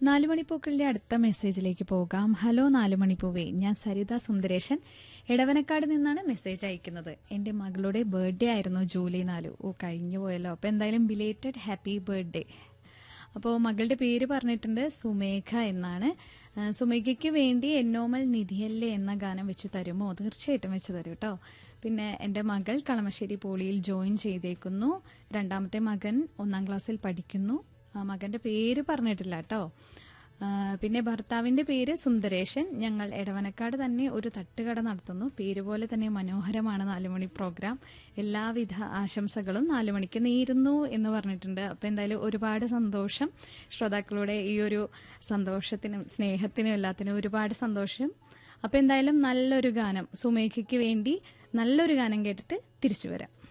നാലുമണിപ്പൂക്കളുടെ അടുത്ത മെസ്സേജിലേക്ക് പോകാം ഹലോ നാലുമണിപ്പൂവേ ഞാൻ സരിത സുന്ദരേശൻ എടവനക്കാട് നിന്നാണ് മെസ്സേജ് അയക്കുന്നത് എൻ്റെ മകളുടെ ബർത്ത്ഡേ ആയിരുന്നു ജൂലൈ നാല് ഓ കഴിഞ്ഞു പോയല്ലോ അപ്പോൾ എന്തായാലും ബിലേറ്റഡ് ഹാപ്പി ബർത്ത്ഡേ അപ്പോൾ മകളുടെ പേര് പറഞ്ഞിട്ടുണ്ട് സുമേഘ എന്നാണ് ആ, സുമേഘയ്ക്ക് വേണ്ടി എന്നോമൽ നിധിയല്ലേ എന്ന ഗാനം വെച്ച് തരുമോ തീർച്ചയായിട്ടും വെച്ച് തരും കേട്ടോ പിന്നെ എൻ്റെ മകൾ കളമശ്ശേരി പോളിയിൽ ജോയിൻ ചെയ്തേക്കുന്നു രണ്ടാമത്തെ മകൻ ഒന്നാം ക്ലാസ്സിൽ പഠിക്കുന്നു ആ, മകന്റെ പേര് പറഞ്ഞിട്ടില്ല കേട്ടോ ആ, പിന്നെ ഭർത്താവിന്റെ പേര് സുന്ദരേശൻ ഞങ്ങൾ എടവനക്കാട് തന്നെ ഒരു തട്ടുകട നടത്തുന്നു പേര് പോലെ തന്നെ മനോഹരമാണ് നാലുമണി പ്രോഗ്രാം എല്ലാവിധ ആശംസകളും നാലുമണിക്ക് നേരുന്നു എന്ന് പറഞ്ഞിട്ടുണ്ട് അപ്പൊ എന്തായാലും ഒരുപാട് സന്തോഷം ശ്രോതാക്കളുടെ ഈ ഒരു സന്തോഷത്തിനും സ്നേഹത്തിനും എല്ലാത്തിനും ഒരുപാട് സന്തോഷം അപ്പൊ എന്തായാലും നല്ലൊരു ഗാനം സുമേഖയ്ക്ക് വേണ്ടി നല്ലൊരു ഗാനം കേട്ടിട്ട് തിരിച്ചു വരാം